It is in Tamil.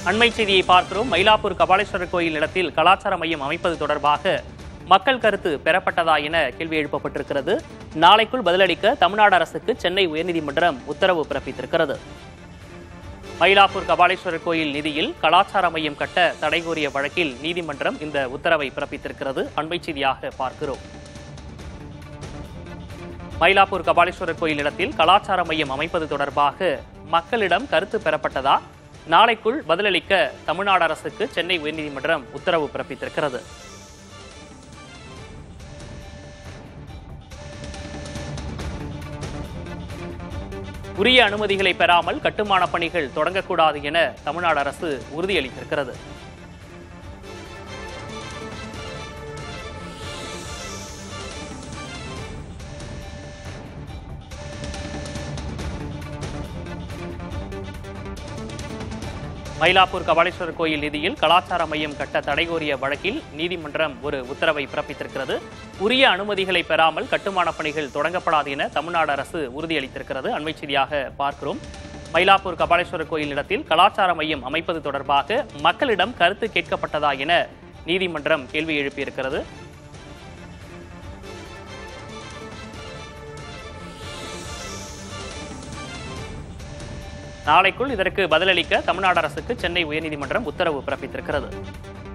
அண்மை செய்தியை பார்க்கிறோம் மயிலாப்பூர் கபாலீஸ்வரர் கோயில் இடத்தில் கலாச்சார மையம் அமைப்பது தொடர்பாக மக்கள் கருத்து பெறப்பட்டதா என கேள்வி எழுப்பப்பட்டிருக்கிறது நாளைக்குள் பதிலளிக்க தமிழ்நாடு அரசுக்கு சென்னை உயர்நீதிமன்றம் உத்தரவு பிறப்பித்திருக்கிறது மயிலாப்பூர் கபாலீஸ்வரர் கோயில் நிதியில் கலாச்சார மையம் கட்ட தடை கோரிய வழக்கில் நீதிமன்றம் இந்த உத்தரவை பிறப்பித்திருக்கிறது அண்மை செய்தியாக பார்க்கிறோம் மயிலாப்பூர் கபாலீஸ்வரர் கோயில் இடத்தில் கலாச்சார மையம் அமைப்பது தொடர்பாக மக்களிடம் கருத்து பெறப்பட்டதா நாளைக்குள் பதிலளிக்க தமிழ்நாடு அரசுக்கு சென்னை உயர்நீதிமன்றம் உத்தரவு பிறப்பித்திருக்கிறது உரிய அனுமதிகளை பெறாமல் கட்டுமான பணிகள் தொடங்கக்கூடாது என தமிழ்நாடு அரசு உறுதியளித்திருக்கிறது மயிலாப்பூர் கபாலீஸ்வரர் கோயில் நிதியில் கலாச்சார மையம் கட்ட தடை கோரிய வழக்கில் நீதிமன்றம் ஒரு உத்தரவை பிறப்பித்திருக்கிறது உரிய அனுமதிகளை பெறாமல் கட்டுமான பணிகள் தொடங்கப்படாது என தமிழ்நாடு அரசு உறுதியளித்திருக்கிறது அண்மை செய்தியாக பார்க்கிறோம் மயிலாப்பூர் கபாலீஸ்வரர் கோயில் இடத்தில் கலாச்சார மையம் அமைப்பது தொடர்பாக மக்களிடம் கருத்து கேட்கப்பட்டதா என நீதிமன்றம் கேள்வி எழுப்பியிருக்கிறது நாளைக்குள் இதற்கு பதிலளிக்க தமிழ்நாடு அரசுக்கு சென்னை உயர்நீதிமன்றம் உத்தரவு பிறப்பித்திருக்கிறது